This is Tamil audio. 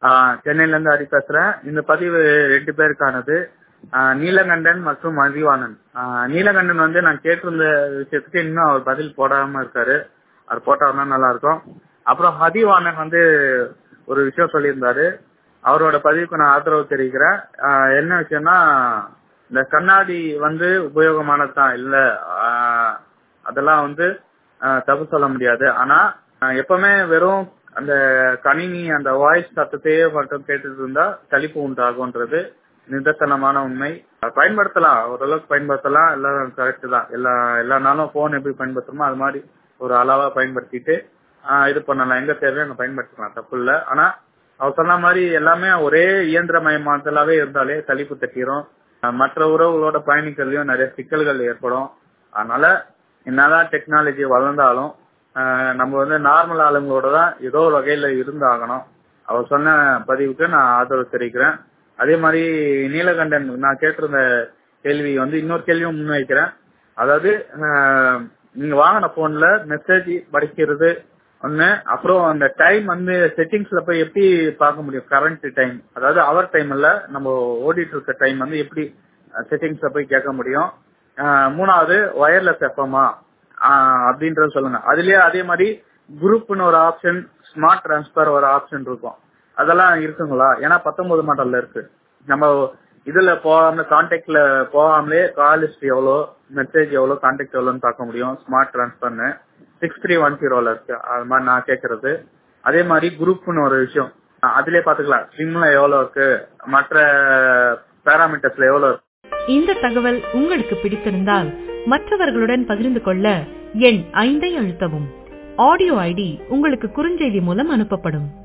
ஆஹ் சென்னையில இருந்து ஹரி பேசுறேன் இந்த பதிவு ரெண்டு பேருக்கானது ஆஹ் நீலகண்டன் மற்றும் மதிவாணன் ஆஹ் நீலகண்டன் வந்து நான் கேட்டிருந்த விஷயத்துக்கு இன்னும் அவர் பதில் போடாம இருக்காரு அவர் போட்டாருன்னா நல்லா இருக்கும் அப்புறம் மதிவாணன் வந்து ஒரு விஷயம் சொல்லியிருந்தாரு அவரோட பதிவுக்கு நான் ஆதரவு தெரிவிக்கிறேன் ஆஹ் என்ன விஷயம்னா இந்த கண்ணாடி வந்து உபயோகமானதுதான் இல்ல ஆஹ் அதெல்லாம் வந்து ஆஹ் தப்பு சொல்ல முடியாது ஆனா ஆஹ் எப்பவுமே வெறும் அந்த கணினி அந்த வாய்ஸ் சத்தத்தையே மட்டும் கேட்டுட்டு இருந்தா சலிப்பு உண்டாகும்ன்றது நிதர்சனமான உண்மை அஹ் பயன்படுத்தலாம் ஓரளவுக்கு பயன்படுத்தலாம் எல்லாம் கரெக்ட் தான் எல்லா எல்லா நாளும் போன் எப்படி பயன்படுத்தணுமோ அது மாதிரி ஒரு அளவா பயன்படுத்திட்டு ஆஹ் இது பண்ணலாம் எங்க தேவையோ அங்க பயன்படுத்திக்கலாம் தப்பு இல்ல ஆனா அவர் சொன்ன மாதிரி எல்லாமே ஒரே இயந்திரமயமாதலாவே இருந்தாலே சலிப்பு தட்டிரும் அஹ் மற்ற உறவுகளோட பயணிக்கிறதுலயும் நிறைய சிக்கல்கள் ஏற்படும் அதனால என்னதான் டெக்னாலஜி வளர்ந்தாலும் ஆஹ் நம்ம வந்து நார்மல் ஆளுங்களோட தான் ஏதோ ஒரு வகையில இருந்தாகணும் அவர் சொன்ன பதிவுக்கு நான் ஆதரவு தெரிவிக்கிறேன் அதே மாதிரி நீலகண்டன் நான் கேட்டிருந்த கேள்வி வந்து இன்னொரு கேள்வியும் முன்வைக்கிறேன் அதாவது ஆஹ் நீங்க வாங்கின போன்ல மெசேஜ் படிக்கிறது ஒண்ணு அப்புறம் அந்த டைம் வந்து செட்டிங்ஸ்ல போய் எப்படி பார்க்க முடியும் கரண்ட் டைம் அதாவது அவர் டைம் இல்ல நம்ம ஓடிட்டு இருக்க டைம் வந்து எப்படி செட்டிங்ஸ்ல போய் கேட்க முடியும் ஆஹ் மூணாவது ஒயர்லெஸ் எஃப்எம்மா அப்படின்றத சொல்லுங்க அதுலயே அதே மாதிரி குரூப்னு ஒரு ஆப்ஷன் ஸ்மார்ட் டிரான்ஸ்பர் ஒரு ஆப்ஷன் இருக்கும் அதெல்லாம் இருக்குங்களா ஏன்னா பத்தொன்பது மாடல்ல இருக்கு நம்ம இதுல போகாம கான்டாக்ட்ல போகாமலே கால் ஹிஸ்டரி எவ்வளோ மெசேஜ் எவ்வளோ கான்டாக்ட் எவ்வளோன்னு பார்க்க முடியும் ஸ்மார்ட் டிரான்ஸ்பர்னு சிக்ஸ் த்ரீ ஒன் ஜீரோல இருக்கு அது மாதிரி நான் கேட்கறது அதே மாதிரி குரூப்னு ஒரு விஷயம் அதுலயே பாத்துக்கலாம் ஸ்ட்ரிம்ல எவ்வளவு இருக்கு மற்ற பேராமீட்டர்ஸ்ல எவ்வளவு இருக்கு இந்த தகவல் உங்களுக்கு பிடித்திருந்தால் மற்றவர்களுடன் பகிர்ந்து கொள்ள எண் ஐந்தை அழுத்தவும் ஆடியோ ஐடி உங்களுக்கு குறுஞ்செய்தி மூலம் அனுப்பப்படும்